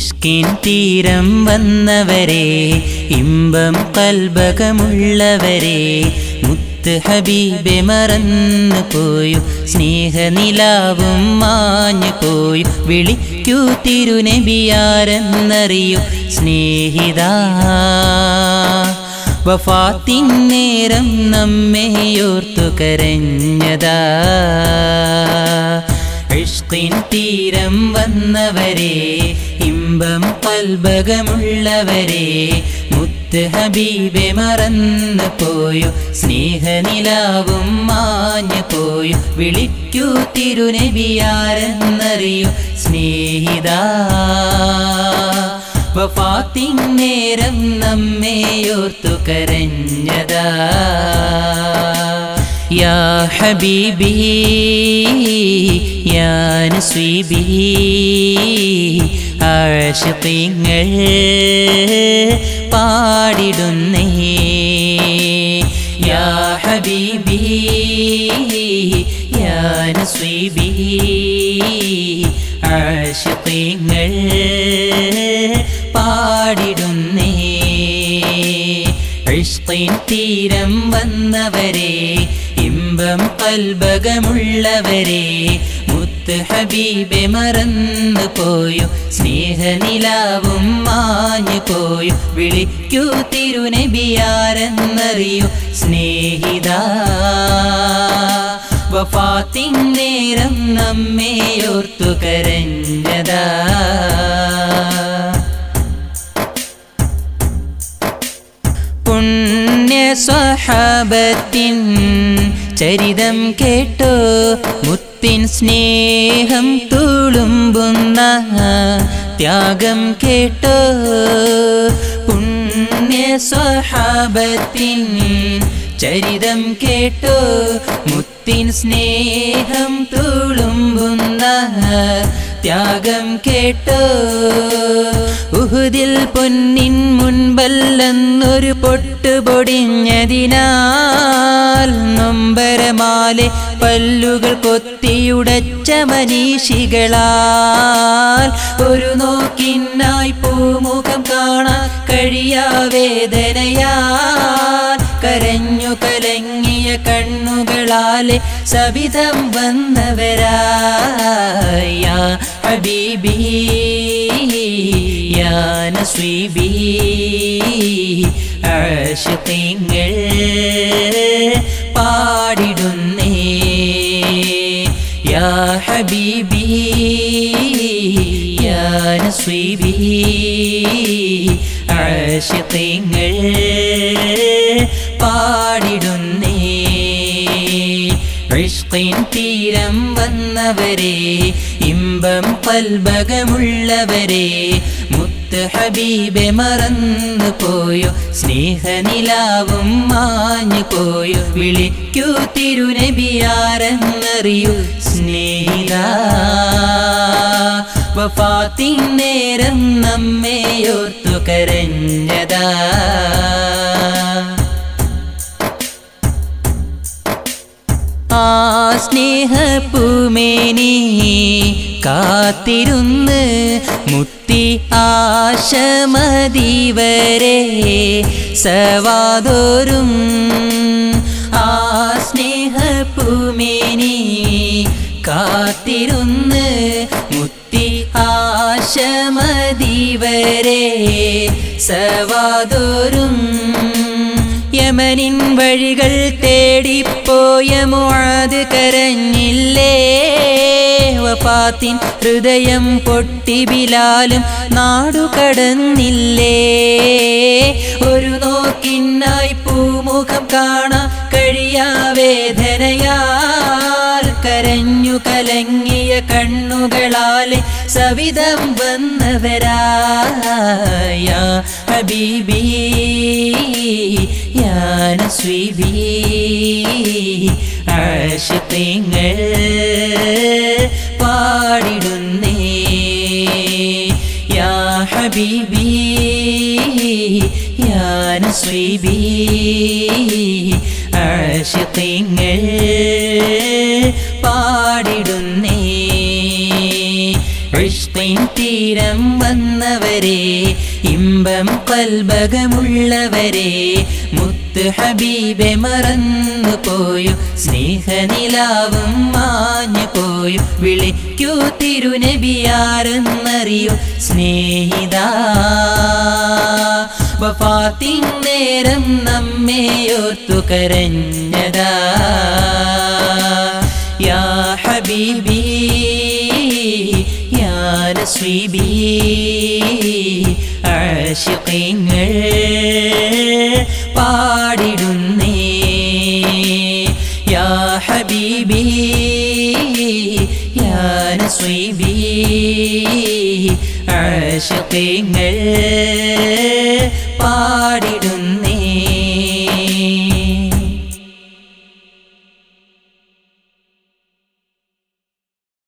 ഇഷ്കിൻ തീരം വന്നവരെ ഇമ്പം കൽബകമുള്ളവരെ മുത്ത് ഹബീബെ മറന്നു പോയു സ്നേഹനിലാവും മാഞ്ഞു പോയു വിളിക്കൂ തിരുനബിയാരെന്നറിയൂ സ്നേഹിത വഫാത്തിൻ നേരം നമ്മെയോർത്തു കരഞ്ഞതാ ഇഷ്കിൻ തീരം വന്നവരെ ഇമ്പം കൽബകമുള്ളവരെ മുത്ത് ഹബീബെ മറന്നു പോയു സ്നേഹനിലാവും മാഞ്ഞു പോയു വിളിക്കൂ തിരുനബിയാരെന്നറിയൂ സ്നേഹിത വഫാത്തിൻ നേരം നമ്മെയോർത്തു കരഞ്ഞതാ യാ ഹബീബി യാ നസ്വീബി ആശിഖീങ്ങൾ പാടിടുന്നേ യാ ഹബീബി യാ നസ്വീബി ആശിഖീങ്ങൾ പാടിടുന്നേ ഇഷ്കിൻ തീരം വന്നവരെ ഇമ്പം കൽബകമുള്ളവരെ മുത്ത് ഹബീബെ മറന്നു പോയു സ്നേഹനിലാവും മാഞ്ഞു പോയു വിളിക്കൂ തിരുനബിയാരെന്നറിയൂ സ്നേഹിത വഫാത്തിൻ നേരം നമ്മെയോർത്തു കരഞ്ഞതാ പുണ്യ സ്വഹാബത്തിൻ ചരിതം കേട്ടോ മുത്തിൻ സ്നേഹം തുളുമ്പുന്ന ത്യാഗം കേട്ടോ പുണ്യ സ്വഹാബത്തിൻ ചരിതം കേട്ടോ മുത്തിൻ സ്നേഹം തുളുമ്പുന്ന ത്യാഗം കേട്ടോ ഉഹുദിൽ പൊന്നിൻ മുൻപല്ലെന്നൊരു പൊട്ടുപൊടിഞ്ഞതിനാൽ നൊമ്പരമാലെ പല്ലുകൾ കൊത്തിയുടച്ച മനീഷികളാൽ ഒരു നോക്കിനായി പൂമുഖം കാണാൻ കഴിയാ വേദനയാൽ കരഞ്ഞു കലങ്ങിയ കണ്ണുകളാലെ സവിധം വന്നവരായ ഹബീബി യാ നസ്വീബി ആശിഖീങ്ങൾ പാടിടുന്നേ യാ ഹബീബി യാ നസ്വീബി ആശിഖീങ്ങൾ പാടിടുന്നേ ഇഷ്കിൻ തീരം വന്നവരെ ഇമ്പം കൽബകമുള്ളവരെ മുത്ത് ഹബീബെ മറന്നു പോയോ സ്നേഹനിലാവും മാഞ്ഞു പോയോ വിളിക്കൂ തിരുനബിയാരെന്നറിയൂ സ്നേഹിത വഫാത്തിൻ നേരം നമ്മെയോർത്തു കരഞ്ഞതാ ആ സ്നേഹപ്പൂമേനി കാത്തിരുന്ന് മുത്തി ആശമതിവരെ സവാതോരും ആ സ്നേഹപ്പൂമേനി കാത്തിരുന്ന് മുത്തി ആശമതിവരെ സവാതോരും യമനിൻ വഴികൾ തേടിപ്പോയ മുഴത് കരഞ്ഞില്ലേ വഫാത്തിൻ ഹൃദയം പൊട്ടി ബിലാലും നാടു കടന്നില്ലേ ഒരു നോക്കിനായി പൂമുഖം കാണാൻ കഴിയാ വേദനയാൽ കരഞ്ഞു കലങ്ങിയ കണ്ണുകളാലെ സവിധം വന്നവരായ ഹബീബി യാ നസ്വീബി ആശിഖീങ്ങൾ പാടിടുന്നേ യാ ഹബീബി യാ നസ്വീബി ആശിഖീങ്ങൾ പാടിടുന്നേ ഇഷ്കിൻ തീരം വന്ന വന്നവരെ ഇമ്പം കൽബകമുള്ളവരെ മുത്ത് ഹബീബെ മറന്നു പോയും സ്നേഹനിലാവും മാഞ്ഞു പോയും വിളിക്കൂ തിരുനബിയാരെന്നറിയൂ സ്നേഹിത വഫാത്തിൻ നേരം നമ്മെയോർത്തു കരഞ്ഞതാ യാ ഹബീബി യാ നസ്വീബി ആശിഖീങ്ങൾ പാടിടുന്നേ യാ ഹബീബി യാ നസ്വീബി ആശിഖീങ്ങൾ പാടിടുന്നേ